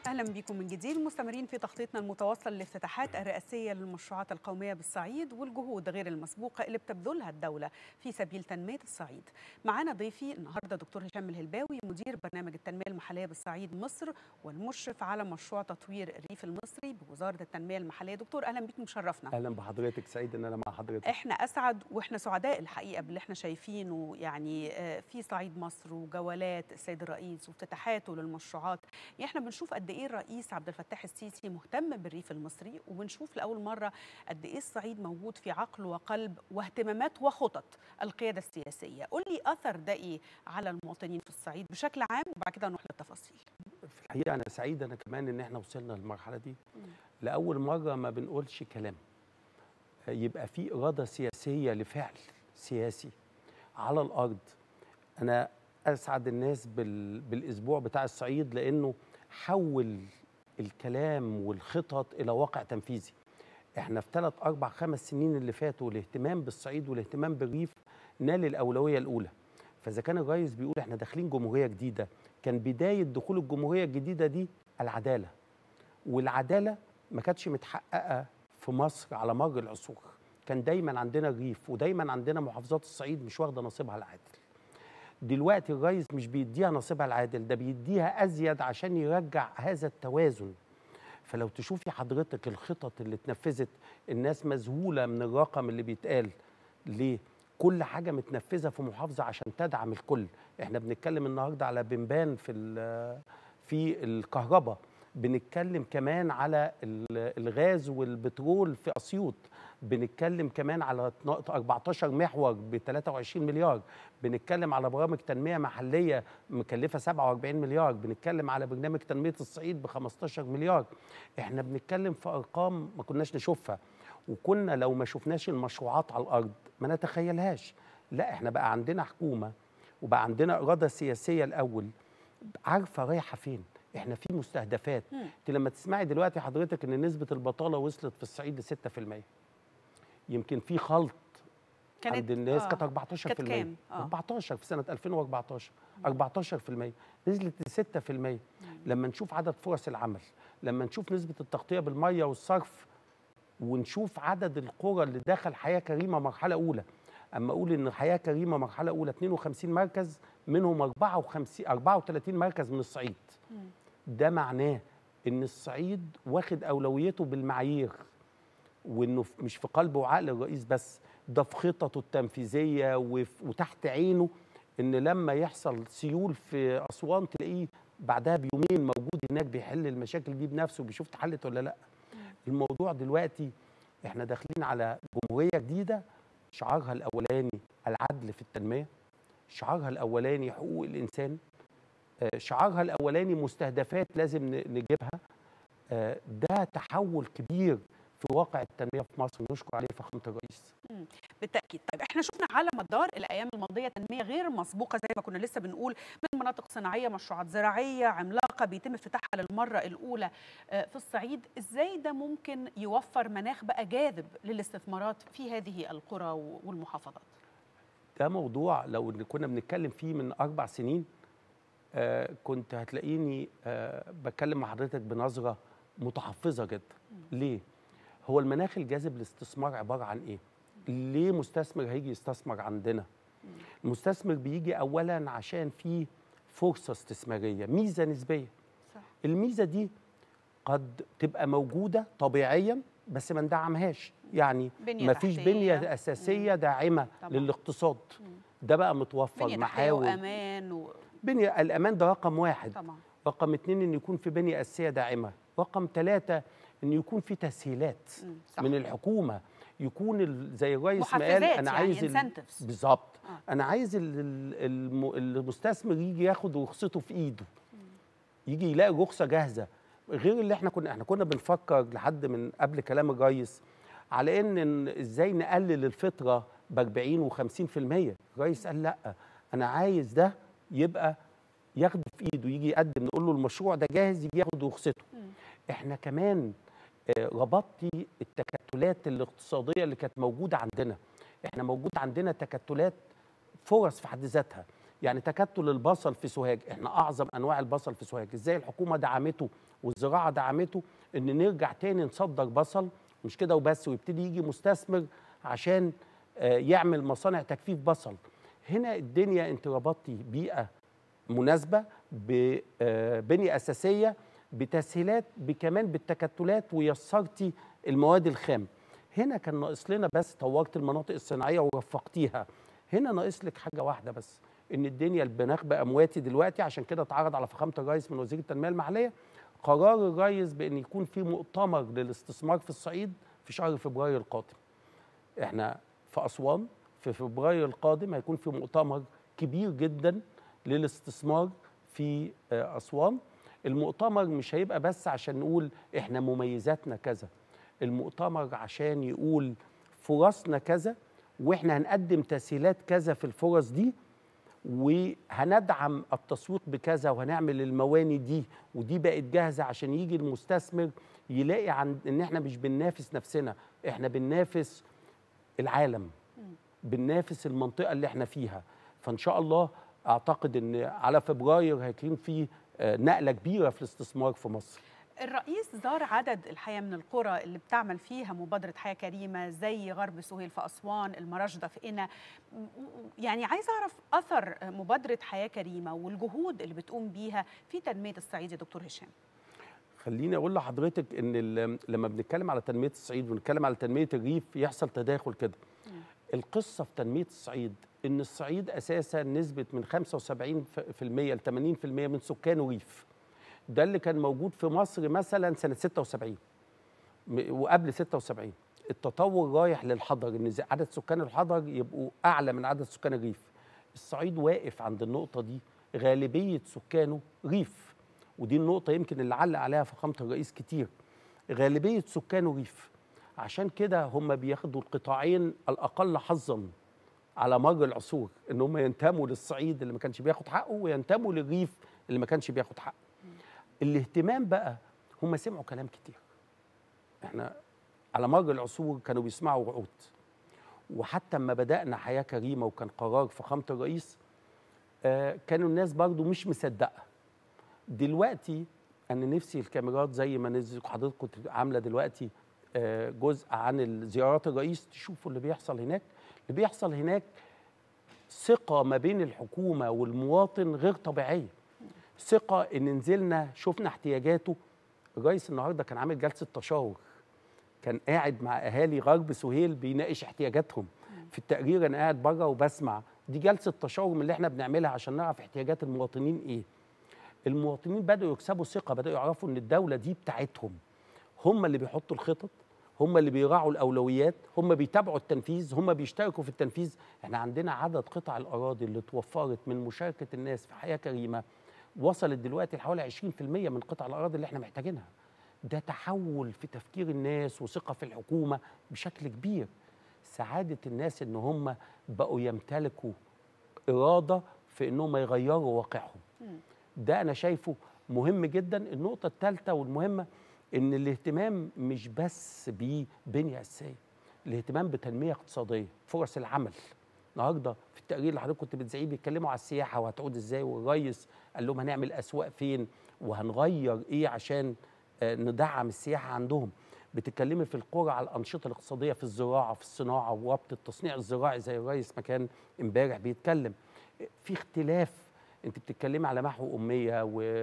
اهلا بكم من جديد مستمرين في تخطيطنا المتواصل للافتتاحات الرئاسيه للمشروعات القوميه بالصعيد والجهود غير المسبوقه اللي بتبذلها الدوله في سبيل تنميه الصعيد. معانا ضيفي النهارده دكتور هشام الهلباوي مدير برنامج التنميه المحليه بالصعيد مصر والمشرف على مشروع تطوير الريف المصري بوزاره التنميه المحليه. دكتور اهلا بيك مشرفنا. اهلا بحضرتك سعيد ان انا مع حضرتك. احنا اسعد واحنا سعداء الحقيقه باللي احنا شايفينه يعني في صعيد مصر وجولات السيد الرئيس وافتتاحاته للمشروعات. يعني احنا بنشوف قد ايه الرئيس عبد الفتاح السيسي مهتم بالريف المصري وبنشوف لاول مره قد ايه الصعيد موجود في عقل وقلب واهتمامات وخطط القياده السياسيه قول لي اثر ده ايه على المواطنين في الصعيد بشكل عام وبعد كده نروح للتفاصيل في الحقيقه انا سعيد انا كمان ان احنا وصلنا للمرحله دي لاول مره ما بنقولش كلام يبقى في اراده سياسيه لفعل سياسي على الارض انا اسعد الناس بال... بالاسبوع بتاع الصعيد لانه حول الكلام والخطط الى واقع تنفيذي احنا في ثلاث اربع خمس سنين اللي فاتوا الاهتمام بالصعيد والاهتمام بالريف نال الاولويه الاولى فاذا كان الرئيس بيقول احنا داخلين جمهوريه جديده كان بدايه دخول الجمهوريه الجديده دي العداله والعداله ما كانتش متحققه في مصر على مر العصور كان دايما عندنا الريف ودايما عندنا محافظات الصعيد مش واخده نصيبها العادل دلوقتي الرئيس مش بيديها نصيبها العادل ده بيديها ازيد عشان يرجع هذا التوازن فلو تشوفي حضرتك الخطط اللي اتنفذت الناس مذهوله من الرقم اللي بيتقال ليه كل حاجه متنفذه في محافظه عشان تدعم الكل احنا بنتكلم النهارده على بنبان في في الكهرباء بنتكلم كمان على الغاز والبترول في اسيوط بنتكلم كمان على 14 محور ب 23 مليار بنتكلم على برامج تنميه محليه مكلفه 47 مليار بنتكلم على برنامج تنميه الصعيد ب 15 مليار احنا بنتكلم في ارقام ما كناش نشوفها وكنا لو ما شفناش المشروعات على الارض ما نتخيلهاش لا احنا بقى عندنا حكومه وبقى عندنا اراده سياسيه الاول عارفه رايحه فين احنا في مستهدفات انت لما تسمعي دلوقتي حضرتك ان نسبه البطاله وصلت في الصعيد ل 6% يمكن في خلط كانت عند الناس كانت 14% كانت كام؟ آه. 14 في سنه 2014 14% نزلت ل 6% لما نشوف عدد فرص العمل لما نشوف نسبه التغطيه بالميه والصرف ونشوف عدد القرى اللي دخل حياه كريمه مرحله اولى اما اقول ان حياه كريمه مرحله اولى 52 مركز منهم 54 34 مركز من الصعيد ده معناه ان الصعيد واخد اولويته بالمعايير وانه مش في قلب وعقل الرئيس بس ده في خططه التنفيذيه وتحت عينه ان لما يحصل سيول في اسوان تلاقيه بعدها بيومين موجود هناك بيحل المشاكل دي بنفسه بيشوف اتحلت ولا لا الموضوع دلوقتي احنا داخلين على جمهوريه جديده شعارها الاولاني العدل في التنميه شعارها الاولاني حقوق الانسان شعارها الاولاني مستهدفات لازم نجيبها ده تحول كبير في واقع التنميه في مصر نشكر عليه فخامه الرئيس. بالتاكيد، طيب احنا شفنا على مدار الايام الماضيه تنميه غير مسبوقه زي ما كنا لسه بنقول من مناطق صناعيه، مشروعات زراعيه عملاقه بيتم افتتاحها للمره الاولى في الصعيد، ازاي ده ممكن يوفر مناخ بقى جاذب للاستثمارات في هذه القرى والمحافظات؟ ده موضوع لو كنا بنتكلم فيه من اربع سنين آه كنت هتلاقيني آه بتكلم مع حضرتك بنظره متحفظه جدا. ليه؟ هو المناخ الجاذب للاستثمار عباره عن ايه؟ ليه مستثمر هيجي يستثمر عندنا؟ المستثمر بيجي اولا عشان في فرصه استثماريه، ميزه نسبيه. صح. الميزه دي قد تبقى موجوده طبيعيا بس ما ندعمهاش، يعني ما فيش بنيه اساسيه مم. داعمه طبعا. للاقتصاد. مم. ده بقى متوفر بنية محاور وامان و... بنيه الامان ده رقم واحد. طبعا. رقم اثنين ان يكون في بنيه اساسيه داعمه، رقم ثلاثه ان يكون في تسهيلات صح. من الحكومه يكون زي الرئيس ما قال انا عايز يعني بالظبط آه. انا عايز المستثمر يجي ياخد رخصته في ايده يجي يلاقي رخصه جاهزه غير اللي احنا كنا احنا كنا بنفكر لحد من قبل كلام الرئيس على ان ازاي نقلل الفطره ب 40 و50% الرئيس قال لا انا عايز ده يبقى ياخده في ايده يجي يقدم نقول له المشروع ده جاهز يجي ياخد رخصته احنا كمان ربطتي التكتلات الاقتصاديه اللي كانت موجوده عندنا احنا موجود عندنا تكتلات فرص في حد ذاتها يعني تكتل البصل في سوهاج احنا اعظم انواع البصل في سوهاج ازاي الحكومه دعمته والزراعه دعمته ان نرجع تاني نصدر بصل مش كده وبس ويبتدي يجي مستثمر عشان آه، يعمل مصانع تجفيف بصل هنا الدنيا انت ربطتي بيئه مناسبه ببنيه اساسيه بتسهيلات كمان بالتكتلات ويسرتي المواد الخام هنا كان ناقص لنا بس طورت المناطق الصناعيه ورفقتيها هنا ناقص لك حاجه واحده بس ان الدنيا المناخ بقى مواتي دلوقتي عشان كده اتعرض على فخامه الرئيس من وزير التنميه المحليه قرار الرئيس بان يكون في مؤتمر للاستثمار في الصعيد في شهر فبراير القادم احنا في اسوان في فبراير القادم هيكون في مؤتمر كبير جدا للاستثمار في آه، اسوان المؤتمر مش هيبقى بس عشان نقول احنا مميزاتنا كذا المؤتمر عشان يقول فرصنا كذا واحنا هنقدم تسهيلات كذا في الفرص دي وهندعم التسويق بكذا وهنعمل المواني دي ودي بقت جاهزه عشان يجي المستثمر يلاقي عن ان احنا مش بننافس نفسنا احنا بننافس العالم بننافس المنطقه اللي احنا فيها فان شاء الله اعتقد ان على فبراير هيكون في آه، نقله كبيره في الاستثمار في مصر الرئيس زار عدد الحقيقه من القرى اللي بتعمل فيها مبادره حياه كريمه زي غرب سهيل في اسوان المراشده في قنا م- م- يعني عايز اعرف اثر مبادره حياه كريمه والجهود اللي بتقوم بيها في تنميه الصعيد يا دكتور هشام خليني اقول لحضرتك ان ال- لما بنتكلم على تنميه الصعيد ونتكلم على تنميه الريف يحصل تداخل كده القصه في تنميه الصعيد ان الصعيد اساسا نسبه من 75% ل 80% من سكانه ريف ده اللي كان موجود في مصر مثلا سنه 76 م- وقبل 76 التطور رايح للحضر ان زي- عدد سكان الحضر يبقوا اعلى من عدد سكان الريف الصعيد واقف عند النقطه دي غالبيه سكانه ريف ودي النقطه يمكن اللي علق عليها فخامه الرئيس كتير غالبيه سكانه ريف عشان كده هم بياخدوا القطاعين الاقل حظا على مر العصور ان هم ينتموا للصعيد اللي ما كانش بياخد حقه وينتموا للريف اللي ما كانش بياخد حقه الاهتمام بقى هم سمعوا كلام كتير احنا على مر العصور كانوا بيسمعوا وعود وحتى اما بدانا حياه كريمه وكان قرار فخامه الرئيس آه كانوا الناس برضو مش مصدقه دلوقتي انا نفسي الكاميرات زي ما نزل حضرتك كنت عامله دلوقتي آه جزء عن زيارات الرئيس تشوفوا اللي بيحصل هناك اللي بيحصل هناك ثقه ما بين الحكومه والمواطن غير طبيعيه ثقه ان نزلنا شفنا احتياجاته الرئيس النهارده كان عامل جلسه تشاور كان قاعد مع اهالي غرب سهيل بيناقش احتياجاتهم في التقرير انا قاعد بره وبسمع دي جلسه تشاور من اللي احنا بنعملها عشان نعرف احتياجات المواطنين ايه المواطنين بداوا يكسبوا ثقه بداوا يعرفوا ان الدوله دي بتاعتهم هم اللي بيحطوا الخطط هم اللي بيراعوا الاولويات هم بيتابعوا التنفيذ هم بيشتركوا في التنفيذ احنا عندنا عدد قطع الاراضي اللي اتوفرت من مشاركه الناس في حياه كريمه وصلت دلوقتي لحوالي 20% من قطع الاراضي اللي احنا محتاجينها ده تحول في تفكير الناس وثقه في الحكومه بشكل كبير سعاده الناس ان هم بقوا يمتلكوا اراده في انهم يغيروا واقعهم ده انا شايفه مهم جدا النقطه الثالثه والمهمه ان الاهتمام مش بس ببنيه اساسيه الاهتمام بتنميه اقتصاديه فرص العمل النهارده في التقرير اللي حضرتك كنت بتذيعيه بيتكلموا على السياحه وهتعود ازاي والريس قال لهم هنعمل اسواق فين وهنغير ايه عشان آه، ندعم السياحه عندهم بتتكلمي في القرى على الانشطه الاقتصاديه في الزراعه في الصناعه وربط التصنيع الزراعي زي الرئيس ما كان امبارح بيتكلم في اختلاف انت بتتكلمي على محو اميه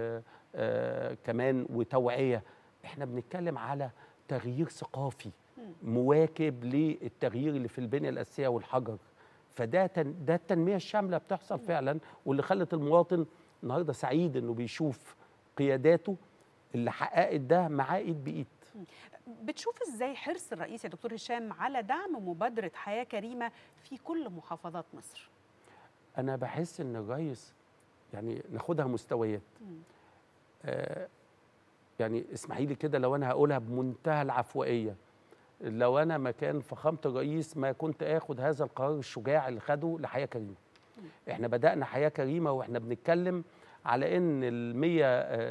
وكمان وتوعيه احنا بنتكلم على تغيير ثقافي مواكب للتغيير اللي في البنيه الاساسيه والحجر فده تن ده التنميه الشامله بتحصل فعلا واللي خلت المواطن النهارده سعيد انه بيشوف قياداته اللي حققت ده معاه ايد بايد بتشوف ازاي حرص الرئيس يا دكتور هشام على دعم مبادره حياه كريمه في كل محافظات مصر انا بحس ان الرئيس يعني ناخدها مستويات آه يعني اسمحي لي كده لو انا هقولها بمنتهى العفوائيه لو انا مكان فخامه الرئيس ما كنت اخد هذا القرار الشجاع اللي خده لحياه كريمه احنا بدانا حياه كريمه واحنا بنتكلم على ان ال100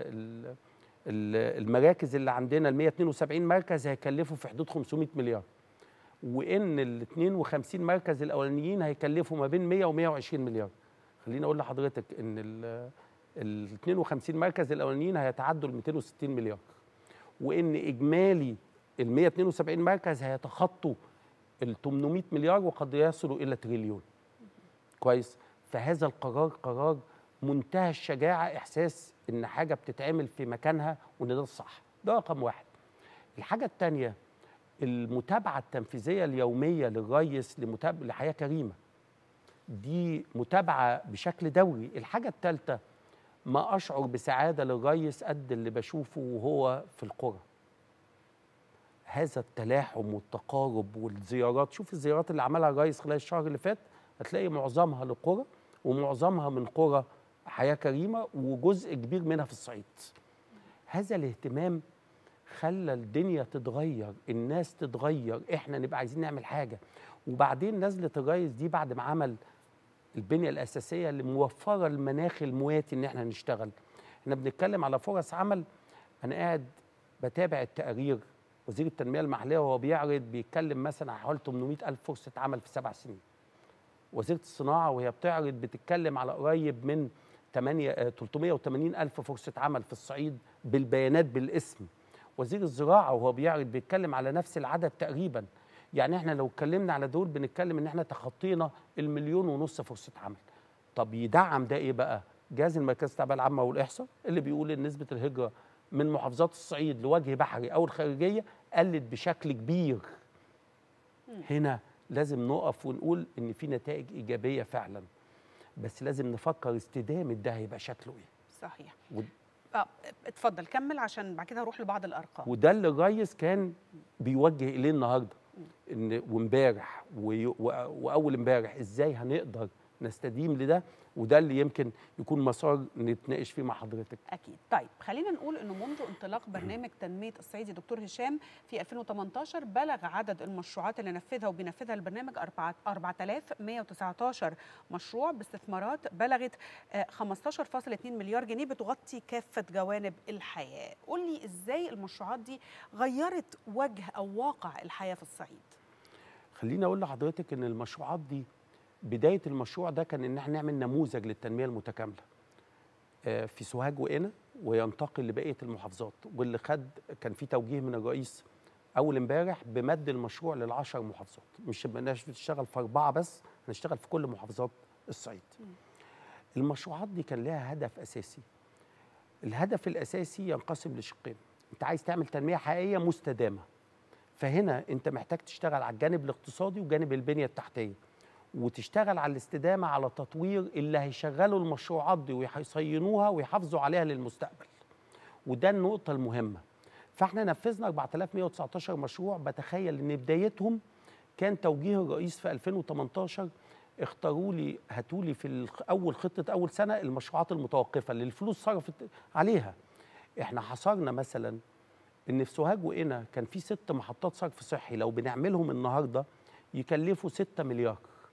المراكز اللي عندنا ال 172 مركز هيكلفوا في حدود 500 مليار وان ال 52 مركز الاولانيين هيكلفوا ما بين 100 و 120 مليار خليني اقول لحضرتك ان ال ال 52 مركز الاولانيين هيتعدوا ال 260 مليار وان اجمالي ال 172 مركز هيتخطوا ال 800 مليار وقد يصلوا الى تريليون كويس فهذا القرار قرار منتهى الشجاعه احساس ان حاجه بتتعمل في مكانها وان ده الصح ده رقم واحد الحاجه الثانيه المتابعه التنفيذيه اليوميه للريس لمتابعه لحياه كريمه دي متابعه بشكل دوري الحاجه الثالثه ما اشعر بسعاده للريس قد اللي بشوفه وهو في القرى هذا التلاحم والتقارب والزيارات شوف الزيارات اللي عملها الرئيس خلال الشهر اللي فات هتلاقي معظمها للقرى ومعظمها من قرى حياه كريمه وجزء كبير منها في الصعيد هذا الاهتمام خلى الدنيا تتغير الناس تتغير احنا نبقى عايزين نعمل حاجه وبعدين نزلت الرئيس دي بعد ما عمل البنيه الاساسيه اللي موفره المناخ المواتي ان احنا نشتغل احنا بنتكلم على فرص عمل انا قاعد بتابع التقارير وزير التنميه المحليه وهو بيعرض بيتكلم مثلا على حوالي 800 الف فرصه عمل في سبع سنين وزيره الصناعه وهي بتعرض بتتكلم على قريب من 8 آه، 380 الف فرصه عمل في الصعيد بالبيانات بالاسم وزير الزراعه وهو بيعرض بيتكلم على نفس العدد تقريبا يعني احنا لو اتكلمنا على دول بنتكلم ان احنا تخطينا المليون ونص فرصه عمل طب يدعم ده ايه بقى جهاز المركز التعبئه العامه والاحصاء اللي بيقول ان نسبه الهجره من محافظات الصعيد لوجه بحري او الخارجيه قلت بشكل كبير هنا لازم نقف ونقول ان في نتائج ايجابيه فعلا بس لازم نفكر استدامه ده هيبقى شكله ايه صحيح ود- اه اتفضل كمل عشان بعد كده هروح لبعض الارقام وده اللي الريس كان بيوجه اليه النهارده ان وامبارح وي- و- واول امبارح ازاي هنقدر نستديم لده وده اللي يمكن يكون مسار نتناقش فيه مع حضرتك اكيد طيب خلينا نقول انه منذ انطلاق برنامج تنميه الصعيد يا دكتور هشام في 2018 بلغ عدد المشروعات اللي نفذها وبينفذها البرنامج 4 4119 مشروع باستثمارات بلغت آه، 15.2 مليار جنيه بتغطي كافه جوانب الحياه قول لي ازاي المشروعات دي غيرت وجه او واقع الحياه في الصعيد خليني اقول لحضرتك ان المشروعات دي بدايه المشروع ده كان ان احنا نعمل نموذج للتنميه المتكامله آه، في سوهاج وقنا وينتقل لبقيه المحافظات واللي خد كان في توجيه من الرئيس اول امبارح بمد المشروع للعشر محافظات مش بناش بتشتغل في اربعه بس هنشتغل في كل محافظات الصعيد المشروعات دي كان لها هدف اساسي الهدف الاساسي ينقسم لشقين انت عايز تعمل تنميه حقيقيه مستدامه فهنا انت محتاج تشتغل على الجانب الاقتصادي وجانب البنيه التحتيه وتشتغل على الاستدامه على تطوير اللي هيشغلوا المشروعات دي وهيصينوها ويحافظوا عليها للمستقبل وده النقطه المهمه فاحنا نفذنا 4119 مشروع بتخيل ان بدايتهم كان توجيه الرئيس في 2018 اختاروا لي هاتوا لي في الخ- اول خطه اول سنه المشروعات المتوقفه اللي الفلوس صرفت عليها احنا حصرنا مثلا ان في سوهاج وقنا كان في ست محطات صرف صحي لو بنعملهم النهارده يكلفوا 6 مليار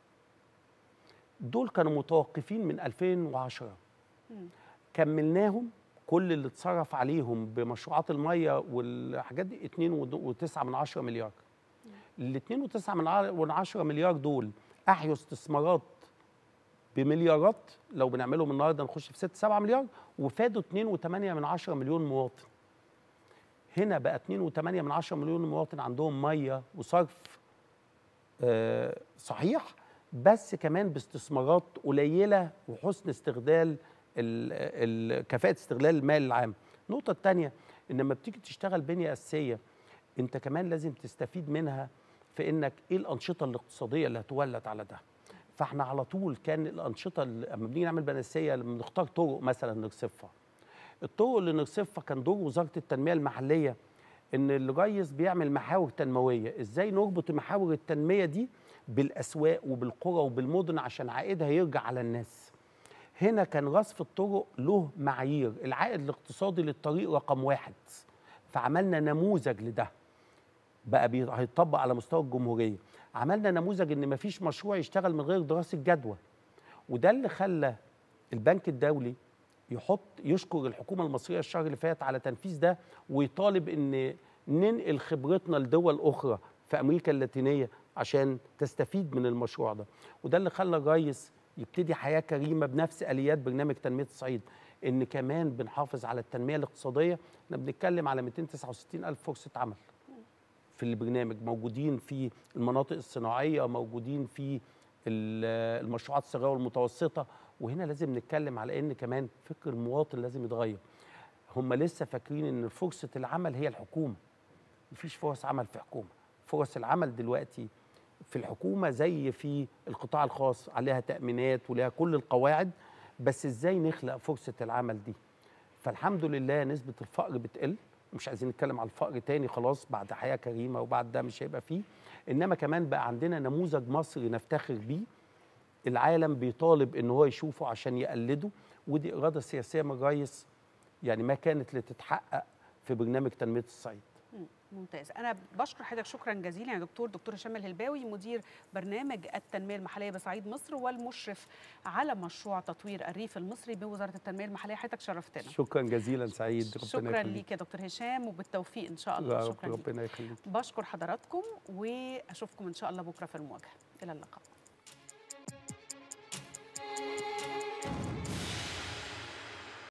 دول كانوا متوقفين من 2010 كملناهم كل اللي اتصرف عليهم بمشروعات الميه والحاجات دي 2.9 من 10 مليار ال 2.9 من ع- من 10 مليار دول احيوا استثمارات بمليارات لو بنعملهم النهارده نخش في 6 7 مليار وفادوا 2.8 من 10 مليون مواطن هنا بقى 2.8 من 10 مليون مواطن عندهم ميه وصرف آه، صحيح بس كمان باستثمارات قليله وحسن استغلال ال- ال- كفاءه استغلال المال العام النقطه الثانيه ان لما بتيجي تشتغل بنيه اساسيه انت كمان لازم تستفيد منها في انك ايه الانشطه الاقتصاديه اللي هتولد على ده فاحنا على طول كان الانشطه اللي- لما بنيجي نعمل بنيه اساسيه لما بنختار طرق مثلا نرصفها الطرق اللي نرصفها كان دور وزاره التنميه المحليه ان الريس بيعمل محاور تنمويه ازاي نربط محاور التنميه دي بالاسواق وبالقرى وبالمدن عشان عائدها يرجع على الناس هنا كان رصف الطرق له معايير العائد الاقتصادي للطريق رقم واحد فعملنا نموذج لده بقى بي- هيطبق على مستوى الجمهوريه عملنا نموذج ان مفيش مشروع يشتغل من غير دراسه جدوى وده اللي خلى البنك الدولي يحط يشكر الحكومه المصريه الشهر اللي فات على تنفيذ ده ويطالب ان ننقل خبرتنا لدول اخرى في امريكا اللاتينيه عشان تستفيد من المشروع ده وده اللي خلى الرئيس يبتدي حياه كريمه بنفس اليات برنامج تنميه الصعيد ان كمان بنحافظ على التنميه الاقتصاديه احنا بنتكلم على 269 الف فرصه عمل في البرنامج موجودين في المناطق الصناعيه موجودين في ال- المشروعات الصغيره والمتوسطه وهنا لازم نتكلم على ان كمان فكر المواطن لازم يتغير هم لسه فاكرين ان فرصه العمل هي الحكومه مفيش فرص عمل في حكومه فرص العمل دلوقتي في الحكومه زي في القطاع الخاص عليها تامينات ولها كل القواعد بس ازاي نخلق فرصه العمل دي فالحمد لله نسبه الفقر بتقل مش عايزين نتكلم على الفقر تاني خلاص بعد حياه كريمه وبعد ده مش هيبقى فيه انما كمان بقى عندنا نموذج مصري نفتخر بيه العالم بيطالب ان هو يشوفه عشان يقلده ودي اراده سياسيه من الرئيس يعني ما كانت لتتحقق في برنامج تنميه الصعيد مم، ممتاز انا بشكر حضرتك شكرا جزيلا يا دكتور دكتور هشام الهلباوي مدير برنامج التنميه المحليه بصعيد مصر والمشرف على مشروع تطوير الريف المصري بوزاره التنميه المحليه حضرتك شرفتنا شكرا جزيلا سعيد ربنا شكرا يخليك. ليك يا دكتور هشام وبالتوفيق ان شاء يا الله رب شكرا ليك ربنا يخليك بشكر حضراتكم واشوفكم ان شاء الله بكره في المواجهه الى اللقاء